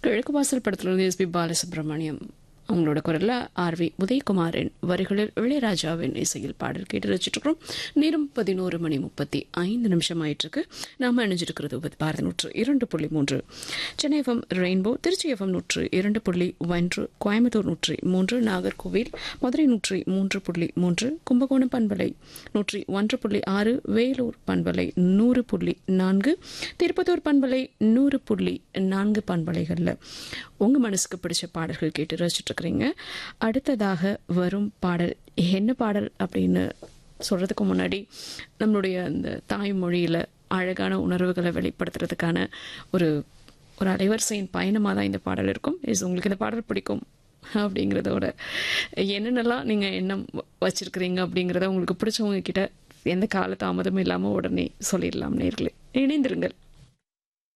கிழக்கு வாசல் படத்திலிருந்து எஸ்பி பாலசுப்ரமணியம் அவங்களோட குரல்ல ஆர்வி உதயகுமாரின் வரிகளில் இளையராஜாவின் இசையில் பாடல் கேட்டு ரசிச்சுட்டு இருக்கிறோம் நேரம் பதினோரு மணி முப்பத்தி ஐந்து நிமிஷம் ஆயிட்டு இருக்கு நாம அணிஞ்சிருக்கிறது உப- பாரதி நூற்று இரண்டு புள்ளி மூன்று Chennai FM rainbow Tiruchi FM நூற்று இரண்டு புள்ளி ஒன்று கோயம்புத்தூர் நூற்றி மூன்று நாகர்கோவில் மதுரை நூற்றி மூன்று புள்ளி மூன்று கும்பகோணம் பண்பலை நூற்றி ஒன்று புள்ளி ஆறு வேலூர் பண்பலை நூறு புள்ளி நான்கு திருப்பத்தூர் பண்பலை நூறு புள்ளி நான்கு பண்பலைகளில் உங்கள் மனசுக்கு பிடிச்ச பாடல்கள் கேட்டு ரசிச்சுட்டு இருக்கிறீங்க அடுத்ததாக வரும் பாடல் என்ன பாடல் அப்படின்னு சொல்கிறதுக்கு முன்னாடி நம்மளுடைய அந்த தாய்மொழியில் அழகான உணர்வுகளை வெளிப்படுத்துறதுக்கான ஒரு ஒரு அலைவரிசையின் பயணமாக தான் இந்த பாடல் இருக்கும் இஸ் உங்களுக்கு இந்த பாடல் பிடிக்கும் அப்படிங்கிறதோட என்னென்னலாம் நீங்கள் எண்ணம் வ- வச்சிருக்கிறீங்க அப்படிங்கிறத உங்களுக்கு பிடிச்சவங்க கிட்ட எந்த கால தாமதமும் இல்லாமல் உடனே சொல்லிடலாம் நேர்களே இணைந்திருங்கள்